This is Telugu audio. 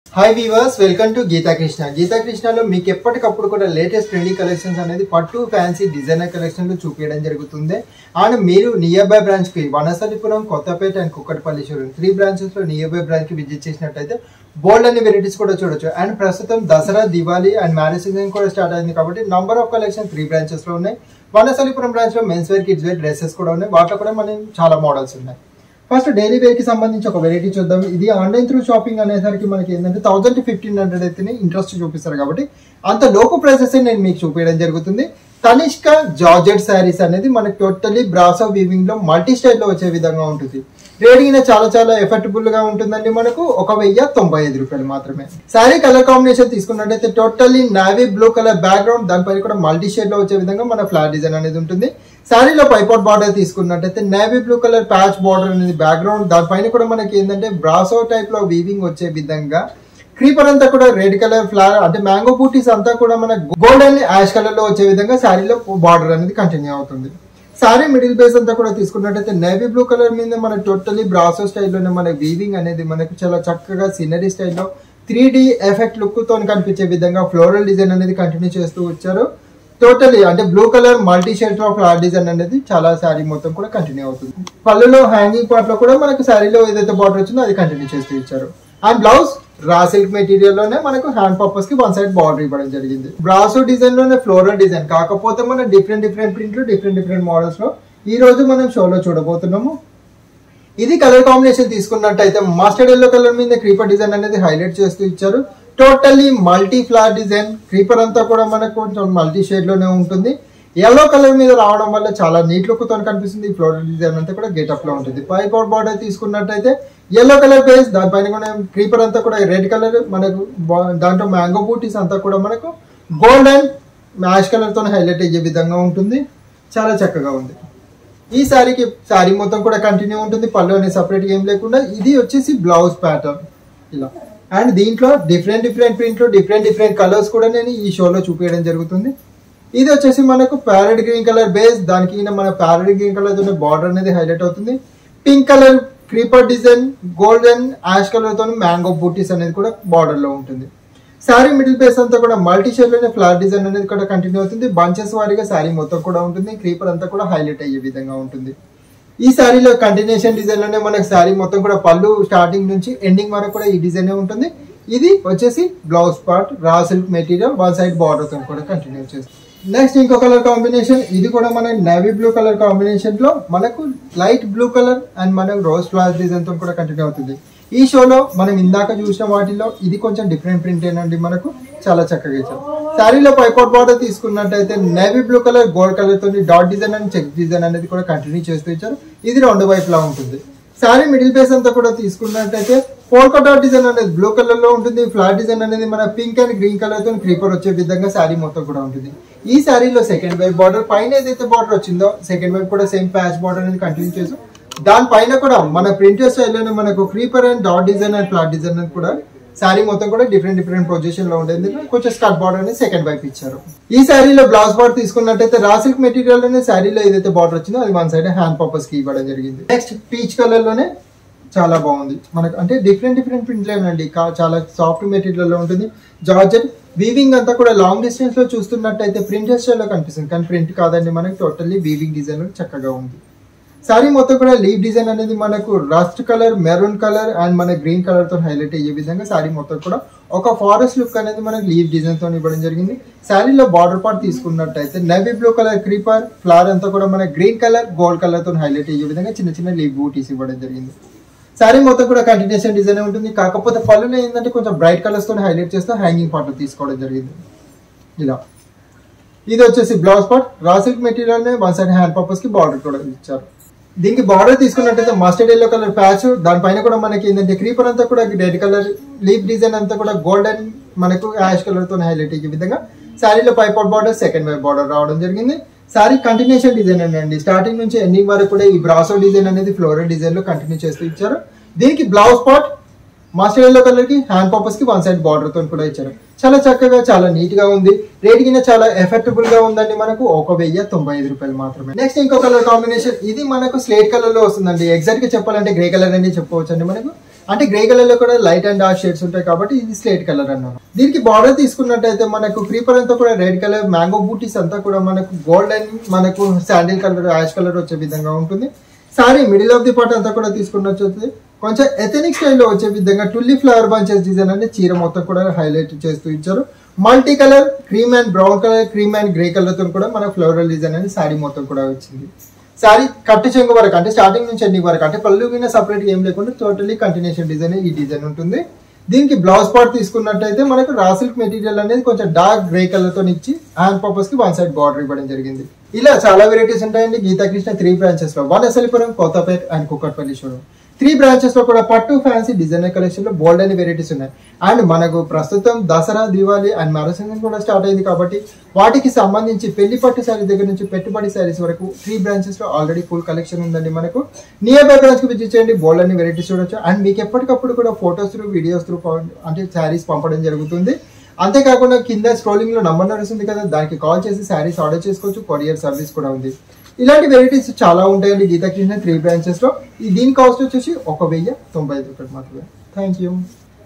hi viewers welcome to Geetha Krishna Geetha కృష్ణలో మీకు ఎప్పటికప్పుడు కూడా లేటెస్ట్ ట్రెండింగ్ కలెక్షన్స్ అనేది పట్టు ఫ్యాన్సీ డిజైనర్ కలెక్షన్లు చూపించడం జరుగుతుంది అండ్ మీరు నియర్ బై బ్రాంచ్ కి Vanasthalipuram Kothapet and Kukatpally showroom three branches లో నియర్ బై బ్రాంచ్ కి విజిట్ చేసినట్టయితే బోల్డ్ అనే వెరైటీస్ కూడా చూడొచ్చు అండ్ ప్రస్తుతం Dasara Diwali and marriage season కూడా స్టార్ట్ అయింది కాబట్టి number of collection three branches లో ఉన్నాయి వనసలిపురం బ్రాంచ్ లో men's wear kids wear dresses కూడా ఉన్నాయి వాటిలో కూడా మనం చాలా మోడల్స్ ఉన్నాయి ఫస్ట్ డైలీ వేర్ కి సంబంధించి ఒక వెరైటీ చూద్దాం ఇది ఆన్లైన్ త్రూ షాపింగ్ అనేసరికి మనకి ఏంటంటే థౌసండ్ టు ఫిఫ్టీన్ హండ్రెడ్ అయితేనే ఇంట్రెస్ట్ చూపిస్తారు కాబట్టి అంత లోపు ప్రైసెస్ నేను మీకు చూపించడం జరుగుతుంది తనిష్క జార్జెట్ శారీస్ అనేది మనకి టోటలీ బ్రాసో వీవింగ్ లో మల్టీ స్టైల్ లో వచ్చే విధంగా ఉంటుంది రేటింగ్ చాలా చాలా ఎఫెక్టబుల్ గా ఉంటుందండి మనకు ఒక వెయ్యి తొంభై ఐదు రూపాయలు మాత్రమే శారీ కలర్ కాంబినేషన్ తీసుకున్నట్టయితే totally navy blue colour background దానిపైన కూడా మల్టీ షేడ్ లో వచ్చే విధంగా మన ఫ్లాట్ డిజైన్ అనేది ఉంటుంది శారీలో పైపాట్ బార్డర్ తీసుకున్నట్టయితే navy blue colour patch border అనేది బ్యాక్గ్రౌండ్ దానిపైన కూడా మనకి ఏంటంటే బ్రాసో టైప్ లో వీవింగ్ వచ్చే విధంగా క్రీపర్ అంతా కూడా రెడ్ కలర్ ఫ్లవర్ అంటే మ్యాంగో బూటీస్ అంతా కూడా మన గోల్డెన్ యాష్ కలర్ లో వచ్చే విధంగా శారీలో బార్డర్ అనేది కంటిన్యూ అవుతుంది సారీ మిడిల్ బేస్ అంతా కూడా తీసుకున్నట్టయితే నేవీ బ్లూ కలర్ మీద మన టోటలీ బ్రాసో స్టైల్లోనే మన వీవింగ్ అనేది మనకు చాలా చక్కగా సినరీ స్టైల్లో త్రీ డి ఎఫెక్ట్ లుక్ తో కనిపించే విధంగా ఫ్లోరల్ డిజైన్ అనేది కంటిన్యూ చేస్తూ వచ్చారు టోటలీ అంటే బ్లూ కలర్ మల్టీ షేడ్ లో ఫ్లవర్ డిజైన్ అనేది చాలా శారీ మొత్తం కూడా కంటిన్యూ అవుతుంది పళ్ళులో హ్యాంగింగ్ పార్ట్ లో కూడా మనకు శారీలో ఏదైతే బార్డర్ వచ్చిందో అది కంటిన్యూ చేస్తూ ఇచ్చారు and blouse raw silk material లోనే మనకు హ్యాండ్ పర్పస్ కి వన్ సైడ్ బార్డర్ ఇవ్వడం జరిగింది బ్రాసో డిజైన్ లోనే ఫ్లోరల్ డిజైన్ కాకపోతే మనం డిఫరెంట్ డిఫరెంట్ ప్రింట్లు డిఫరెంట్ డిఫరెంట్ మోడల్స్ లో ఈ రోజు మనం షోలో చూడబోతున్నాము ఇది కలర్ కాంబినేషన్ తీసుకున్నట్టయితే మస్టర్డ్ ఎల్లో కలర్ మీద క్రీపర్ డిజైన్ అనేది హైలైట్ చేస్తూ ఇచ్చారు totally multi flower design creeper అంతా కూడా మనకు కొంచెం మల్టీ షేడ్ లోనే ఉంటుంది ఎల్లో కలర్ మీద రావడం వల్ల చాలా నీట్ లుక్ తో కనిపిస్తుంది ఈ ఫ్లోరల్ డిజైన్ అంతా కూడా గెటప్ లో ఉంటుంది పై పౌట్ బార్డర్ తీసుకున్నట్టయితే ఎల్లో కలర్ బేస్ దానిపైన కూడా క్రీపర్ అంతా కూడా రెడ్ కలర్ మనకు బా- దాంట్లో మ్యాంగో బూటీస్ అంతా కూడా మనకు గోల్డ్ అండ్ మ్యాష్ కలర్ తో హైలైట్ అయ్యే విధంగా ఉంటుంది చాలా చక్కగా ఉంది ఈ శారీకి శారీ మొత్తం కూడా కంటిన్యూ ఉంటుంది పళ్ళు అనేది సపరేట్ ఏం లేకుండా ఇది వచ్చేసి బ్లౌజ్ ప్యాటర్న్ ఇలా అండ్ దీంట్లో డిఫరెంట్ డిఫరెంట్ ప్రింట్లు డిఫరెంట్ డిఫరెంట్ కలర్స్ కూడా నేను ఈ షోలో చూపించడం జరుగుతుంది ఇది వచ్చేసి మనకు ప్యారెట్ గ్రీన్ కలర్ బేస్ దానికి ఈయన మన ప్యారెట్ గ్రీన్ కలర్ తో బార్డర్ అనేది హైలైట్ అవుతుంది pink colour creeper design golden ash colour తో మ్యాంగో బూటీస్ అనేది కూడా బార్డర్ లో ఉంటుంది శారీ మిడిల్ బేస్ అంతా కూడా మల్టీ షేడ్ లోనే ఫ్లవర్ డిజైన్ అనేది కూడా కంటిన్యూ అవుతుంది బంచెస్ వారీగా శారీ మొత్తం కూడా ఉంటుంది క్రీపర్ అంతా కూడా హైలైట్ అయ్యే విధంగా ఉంటుంది ఈ శారీలో కంటిన్యూషన్ డిజైన్ లోనే మనకి శారీ మొత్తం కూడా పళ్ళు స్టార్టింగ్ నుంచి ఎండింగ్ వరకు కూడా ఈ డిజైన్ ఉంటుంది ఇది వచ్చేసి blouse part raw silk material one side border తో కూడా కంటిన్యూ చేస్తుంది నెక్స్ట్ ఇంకో కలర్ కాంబినేషన్ ఇది కూడా మన నేవీ బ్లూ కలర్ కాంబినేషన్ లో మనకు లైట్ బ్లూ కలర్ అండ్ మనకు రోజ్ ఫ్లవర్ డిజైన్ తో కూడా కంటిన్యూ అవుతుంది ఈ షోలో మనం ఇందాక చూసిన వాటిలో ఇది కొంచెం డిఫరెంట్ ప్రింట్ ఏనండి మనకు చాలా చక్కగా ఇచ్చారు శారీలో పైపాట్ బార్డర్ తీసుకున్నట్టయితే navy blue colour gold colour తోని dot design and check design అనేది కూడా కంటిన్యూ చేస్తూ ఇచ్చారు ఇది రెండు వైపులా ఉంటుంది శారీ మిడిల్ బేస్ అంతా కూడా తీసుకున్నట్టయితే పోల్కా డాట్ డిజైన్ అనేది బ్లూ కలర్ లో ఉంటుంది ఫ్లాట్ డిజైన్ అనేది మన పింక్ అండ్ గ్రీన్ కలర్ తో క్రీపర్ వచ్చే విధంగా శారీ మొత్తం కూడా ఉంటుంది ఈ శారీలో సెకండ్ వైపు బార్డర్ పైన ఏదైతే బార్డర్ వచ్చిందో సెకండ్ వైపు కూడా సేమ్ ప్యాచ్ బార్డర్ అనేది కంటిన్యూ చేసాం దానిపైన కూడా మన ప్రింటర్ స్టైల్లోనే మనకు creeper and dot design and flat design అని కూడా శారీ మొత్తం కూడా డిఫరెంట్ డిఫరెంట్ పొజిషన్ లో ఉండేది కొంచెం స్కర్ట్ బార్డర్ అనేది సెకండ్ వైపు ఇచ్చారు ఈ శారీలో బ్లౌజ్ బార్డర్ తీసుకున్నట్టయితే రా సిల్క్ మెటీరియల్ లోనే శారీలో ఏదైతే బార్డర్ వచ్చిందో అది వన్ సైడ్ హ్యాండ్ పర్పస్ కి ఇవ్వడం జరిగింది నెక్స్ట్ పీచ్ కలర్ లోనే చాలా బాగుంది మనకు అంటే డిఫరెంట్ డిఫరెంట్ ప్రింట్లు అండి చాలా సాఫ్ట్ మెటీరియల్ లో ఉంటుంది జార్జెట్ వీవింగ్ అంతా కూడా లాంగ్ డిస్టెన్స్ లో చూస్తున్నట్టయితే ప్రింట్ స్టైల్ లో కనిపిస్తుంది కానీ ప్రింట్ కాదండి మనకి టోటల్లీ వీవింగ్ డిజైన్ చక్కగా ఉంది సారీ మొత్తం కూడా లీవ్ డిజైన్ అనేది మనకు rust colour maroon colour and మన గ్రీన్ కలర్ తో హైలైట్ అయ్యే విధంగా సారీ మొత్తం కూడా ఒక ఫారెస్ట్ లుక్ అనేది మనకి లీవ్ డిజైన్ తో ఇవ్వడం జరిగింది శారీలో బార్డర్ పార్ట్ తీసుకున్నట్టయితే navy blue colour creeper flower అంతా కూడా మన గ్రీన్ కలర్ గోల్డ్ కలర్ తో హైలైట్ అయ్యే విధంగా చిన్న చిన్న లీవ్ బూటీస్ ఇవ్వడం జరిగింది శారీ మొత్తం కూడా కంటిన్యూషన్ డిజైన్ ఉంటుంది కాకపోతే పళ్ళులో ఏంటంటే కొంచెం బ్రైట్ కలర్స్ తో హైలైట్ చేస్తూ హ్యాంగింగ్ పార్ట్ తీసుకోవడం జరిగింది ఇలా ఇది వచ్చేసి blouse part raw silk material one side hand purpose కి బార్డర్ కూడా ఇచ్చారు దీనికి బార్డర్ తీసుకున్నట్టయితే మస్టర్డ్ ఎల్లో కలర్ ప్యాచ్ దానిపైన కూడా మనకి ఏంటంటే క్రీపర్ అంతా కూడా రెడ్ కలర్ లీఫ్ డిజైన్ అంతా కూడా గోల్డెన్ మనకు యాష్ కలర్ తో హైలైట్ అయ్యే విధంగా శారీలో పైపాట్ బార్డర్ సెకండ్ వైపు బార్డర్ రావడం జరిగింది శారీ కంటిన్యూషన్ డిజైన్ అండి స్టార్టింగ్ నుంచి ఎండింగ్ వరకు కూడా ఈ బ్రాసో డిజైన్ అనేది ఫ్లోరల్ డిజైన్ లో కంటిన్యూ చేస్తూ ఇచ్చారు దీనికి blouse part mustard yellow colour కి హ్యాండ్ పర్పస్ కి వన్ సైడ్ బార్డర్ తో కూడా ఇచ్చారు చాలా చక్కగా చాలా నీట్ గా ఉంది రేట్ కింద చాలా ఎఫెక్టబుల్ గా ఉందండి మనకు ఒక వెయ్యి తొంభై ఐదు రూపాయలు మాత్రమే నెక్స్ట్ ఇంకో కలర్ కాంబినేషన్ ఇది మనకు స్లేట్ కలర్ లో వస్తుందండి ఎగ్జాక్ట్ గా చెప్పాలంటే గ్రే కలర్ అని చెప్పవచ్చు అండి మనకు అంటే గ్రే కలర్ లో కూడా లైట్ అండ్ డార్క్ షేడ్స్ ఉంటాయి కాబట్టి ఇది స్లేట్ కలర్ అన్నాను దీనికి బార్డర్ తీసుకున్నట్టయితే మనకు క్రీపర్ అంతా కూడా రెడ్ కలర్ మ్యాంగో బూటీస్ అంతా కూడా మనకు గోల్డెన్ మనకు శాండిల్ కలర్ యాష్ కలర్ వచ్చే విధంగా ఉంటుంది saree middle of the part అంతా కూడా తీసుకున్నట్టు కొంచెం ఎథనిక్ స్టైల్లో వచ్చే విధంగా టుల్లి ఫ్లవర్ బంచెస్ డిజైన్ అనేది చీర మొత్తం కూడా హైలైట్ చేస్తూ ఇచ్చారు multi colour cream and brown colour cream and grey colour తో కూడా మన ఫ్లోరల్ డిజైన్ అనేది సారీ మొత్తం కూడా వచ్చింది సారీ కట్టు చెంగు వరకు అంటే స్టార్టింగ్ నుంచి ఎండింగ్ వరకు అంటే పళ్ళు కింద సపరేట్ ఏం లేకుండా టోటలీ కంటిన్యూషన్ డిజైన్ ఈ డిజైన్ ఉంటుంది దీనికి బ్లౌజ్ పార్ట్ తీసుకున్నట్టయితే మనకు రా సిల్క్ మెటీరియల్ అనేది కొంచెం డార్క్ గ్రే కలర్ తో ఇచ్చి హ్యాండ్ పర్పస్ కి వన్ సైడ్ బార్డర్ ఇవ్వడం జరిగింది ఇలా చాలా వెరైటీస్ ఉంటాయండి గీతాకృష్ణ త్రీ బ్రాంచెస్ లో Vanasthalipuram Kothapet and Kukatpally showroom three branches లో కూడా పట్టు ఫ్యాన్సీ డిజైనర్ కలెక్షన్ లో బోల్డ్ అని వెరైటీస్ ఉన్నాయి అండ్ మనకు ప్రస్తుతం దసరా దివాళీ అండ్ మరో సీజన్ కూడా స్టార్ట్ అయింది కాబట్టి వాటికి సంబంధించి పెళ్లి పట్టు శారీ దగ్గర నుంచి పెట్టుబడి శారీస్ వరకు త్రీ బ్రాంచెస్ లో ఆల్రెడీ ఫుల్ కలెక్షన్ ఉందండి మనకు నియర్ బై బ్రాంచ్ కి విజిట్ చేయండి బోల్డ్ అని వెరైటీస్ చూడొచ్చు అండ్ మీకు ఎప్పటికప్పుడు కూడా ఫోటోస్ త్రూ వీడియోస్ త్రూ అంటే శారీస్ పంపడం జరుగుతుంది అంతేకాకుండా కింద స్క్రోలింగ్ లో నంబర్ నడుస్తుంది కదా దానికి కాల్ చేసి శారీస్ ఆర్డర్ చేసుకోవచ్చు కొరియర్ సర్వీస్ కూడా ఉంది ఇలాంటి వెరైటీస్ చాలా ఉంటాయండి గీతాకృష్ణ త్రీ బ్రాంచెస్ లో ఈ దీని కాస్ట్ వచ్చేసి ఒక వెయ్యి తొంభై ఐదు ఒకటి మాత్రమే థ్యాంక్ యూ